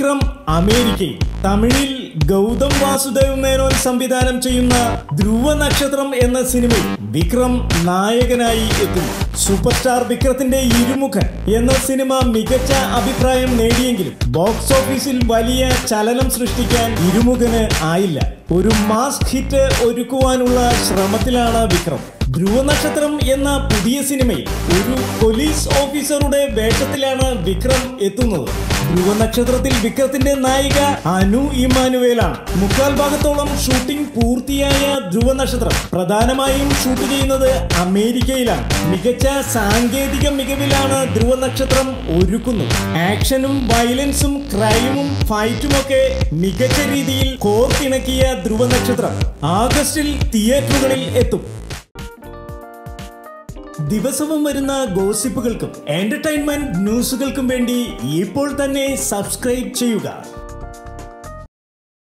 വിക്രം അമേരിക്കയിൽ തമിഴിൽ ഗൗതം വാസുദേവ് മേനോൻ സംവിധാനം ചെയ്യുന്ന ധ്രുവ നക്ഷത്രം എന്ന സിനിമയിൽ വിക്രം നായകനായി എത്തുന്നു സൂപ്പർ സ്റ്റാർ വിക്രത്തിന്റെ ഇരുമുഖൻ എന്ന സിനിമ മികച്ച അഭിപ്രായം നേടിയെങ്കിലും ബോക്സ് ഓഫീസിൽ വലിയ ചലനം സൃഷ്ടിക്കാൻ ഇരുമുഖന് ആയില്ല ഒരു മാസ് ഹിറ്റ് ഒരുക്കുവാനുള്ള ശ്രമത്തിലാണ് വിക്രം ധ്രുവ നക്ഷത്രം എന്ന പുതിയ സിനിമയിൽ ഒരു പോലീസ് ഓഫീസറുടെ വേഷത്തിലാണ് വിക്രം എത്തുന്നത് ധ്രുവ നക്ഷത്രത്തിൽ വിക്രത്തിന്റെ നായിക അനു ഇമാനുവേലാണ് മുക്കാൽ ഭാഗത്തോളം ഷൂട്ടിംഗ് പൂർത്തിയായ ധ്രുവ നക്ഷത്രം പ്രധാനമായും ഷൂട്ട് ചെയ്യുന്നത് അമേരിക്കയിലാണ് മികച്ച സാങ്കേതിക മികവിലാണ് ധ്രുവ നക്ഷത്രം ഒരുക്കുന്നത് ആക്ഷനും വയലൻസും ക്രൈമും ഫൈറ്റുമൊക്കെ മികച്ച രീതിയിൽ കോർത്തിണക്കിയ ധ്രുവ നക്ഷത്രം ആഗസ്റ്റിൽ തിയേറ്ററുകളിൽ എത്തും ദിവസവും വരുന്ന ഗോസിപ്പുകൾക്കും എന്റർടൈൻമെന്റ് ന്യൂസുകൾക്കും വേണ്ടി ഇപ്പോൾ തന്നെ സബ്സ്ക്രൈബ് ചെയ്യുക